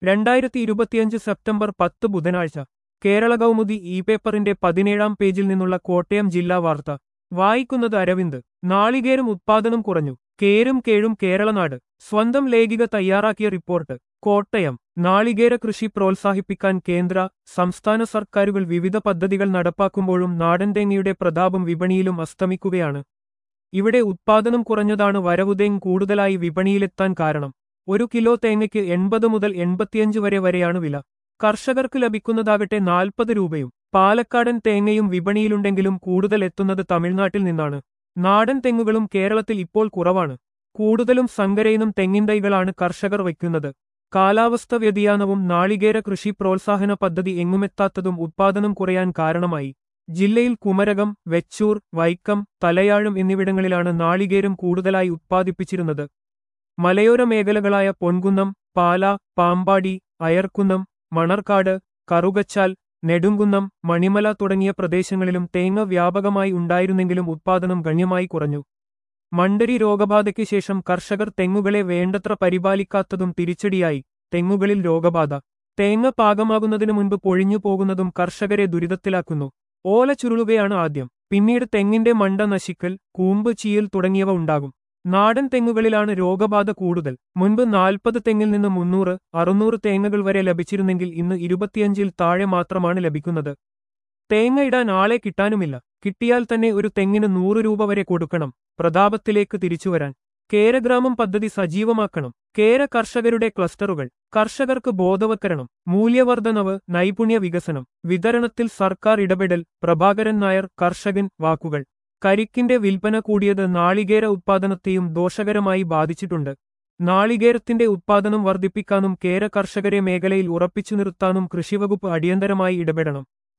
രണ്ടായിരത്തി ഇരുപത്തിയഞ്ച് സെപ്റ്റംബർ പത്ത് ബുധനാഴ്ച കേരള കൗമുദി ഇ പേപ്പറിന്റെ പതിനേഴാം പേജിൽ നിന്നുള്ള കോട്ടയം ജില്ലാ വാർത്ത വായിക്കുന്നത് അരവിന്ദ് നാളികേരം ഉത്പാദനം കുറഞ്ഞു കേരും കേഴും കേരളനാട് സ്വന്തം ലേഖിക തയ്യാറാക്കിയ റിപ്പോർട്ട് കോട്ടയം നാളികേര കൃഷി പ്രോത്സാഹിപ്പിക്കാൻ കേന്ദ്ര സംസ്ഥാന സർക്കാരുകൾ വിവിധ പദ്ധതികൾ നടപ്പാക്കുമ്പോഴും നാടൻ തേങ്ങയുടെ പ്രതാപം വിപണിയിലും അസ്തമിക്കുകയാണ് ഇവിടെ ഉത്പാദനം കുറഞ്ഞതാണ് വരവുതേങ് കൂടുതലായി വിപണിയിലെത്താൻ കാരണം ഒരു കിലോ തേങ്ങയ്ക്ക് എൺപത് മുതൽ എൺപത്തിയഞ്ച് വരെ വരെയാണ് വില കർഷകർക്ക് ലഭിക്കുന്നതാകട്ടെ നാൽപ്പത് രൂപയും പാലക്കാടൻ തേങ്ങയും വിപണിയിലുണ്ടെങ്കിലും കൂടുതൽ എത്തുന്നത് തമിഴ്നാട്ടിൽ നിന്നാണ് നാടൻ തെങ്ങുകളും കേരളത്തിൽ ഇപ്പോൾ കുറവാണ് കൂടുതലും സങ്കരയിനും തെങ്ങിൻ തൈകളാണ് കർഷകർ വയ്ക്കുന്നത് കാലാവസ്ഥ വ്യതിയാനവും നാളികേര കൃഷി പ്രോത്സാഹന പദ്ധതി എങ്ങുമെത്താത്തതും ഉത്പാദനം കുറയാൻ കാരണമായി ജില്ലയിൽ കുമരകം വെച്ചൂർ വൈക്കം തലയാഴും എന്നിവിടങ്ങളിലാണ് നാളികേരം കൂടുതലായി ഉത്പാദിപ്പിച്ചിരുന്നത് മലയോര മേഖലകളായ പൊൻകുന്നം പാല പാമ്പാടി അയർക്കുന്നം മണർക്കാട് കറുകച്ചാൽ നെടുങ്കുന്നം മണിമല തുടങ്ങിയ പ്രദേശങ്ങളിലും തേങ്ങ വ്യാപകമായി ഉണ്ടായിരുന്നെങ്കിലും ഉത്പാദനം ഗണ്യമായി കുറഞ്ഞു മണ്ടരി രോഗബാധയ്ക്ക് ശേഷം കർഷകർ തെങ്ങുകളെ വേണ്ടത്ര പരിപാലിക്കാത്തതും തിരിച്ചടിയായി തെങ്ങുകളിൽ രോഗബാധ തേങ്ങ പാകമാകുന്നതിനു മുൻപ് പൊഴിഞ്ഞു പോകുന്നതും കർഷകരെ ദുരിതത്തിലാക്കുന്നു ഓല ചുരുളുകയാണ് ആദ്യം പിന്നീട് തെങ്ങിന്റെ മണ്ട നശിക്കൽ കൂമ്പ് ചീയൽ തുടങ്ങിയവ ഉണ്ടാകും നാടൻ തെങ്ങുകളിലാണ് രോഗബാധ കൂടുതൽ മുൻപ് നാൽപ്പത് തെങ്ങിൽ നിന്ന് മുന്നൂറ് അറുന്നൂറ് തേങ്ങകൾ വരെ ലഭിച്ചിരുന്നെങ്കിൽ ഇന്ന് ഇരുപത്തിയഞ്ചിൽ താഴെ മാത്രമാണ് ലഭിക്കുന്നത് തേങ്ങ ഇടാൻ ആളെ കിട്ടാനുമില്ല കിട്ടിയാൽ തന്നെ ഒരു തെങ്ങിന് നൂറ് രൂപ വരെ കൊടുക്കണം പ്രതാപത്തിലേക്ക് തിരിച്ചുവരാൻ കേരഗ്രാമം പദ്ധതി സജീവമാക്കണം കേര കർഷകരുടെ ക്ലസ്റ്ററുകൾ കർഷകർക്ക് ബോധവത്കരണം മൂല്യവർദ്ധനവ് നൈപുണ്യ വികസനം വിതരണത്തിൽ സർക്കാർ ഇടപെടൽ പ്രഭാകരൻ നായർ കർഷകൻ വാക്കുകൾ കരിക്കിന്റെ വിൽപ്പന കൂടിയത് നാളികേര ഉത്പാദനത്തെയും ദോഷകരമായി ബാധിച്ചിട്ടുണ്ട് നാളികേരത്തിന്റെ ഉത്പാദനം വർദ്ധിപ്പിക്കാനും കേര കർഷകരെ മേഖലയിൽ ഉറപ്പിച്ചു നിർത്താനും കൃഷിവകുപ്പ് അടിയന്തരമായി ഇടപെടണം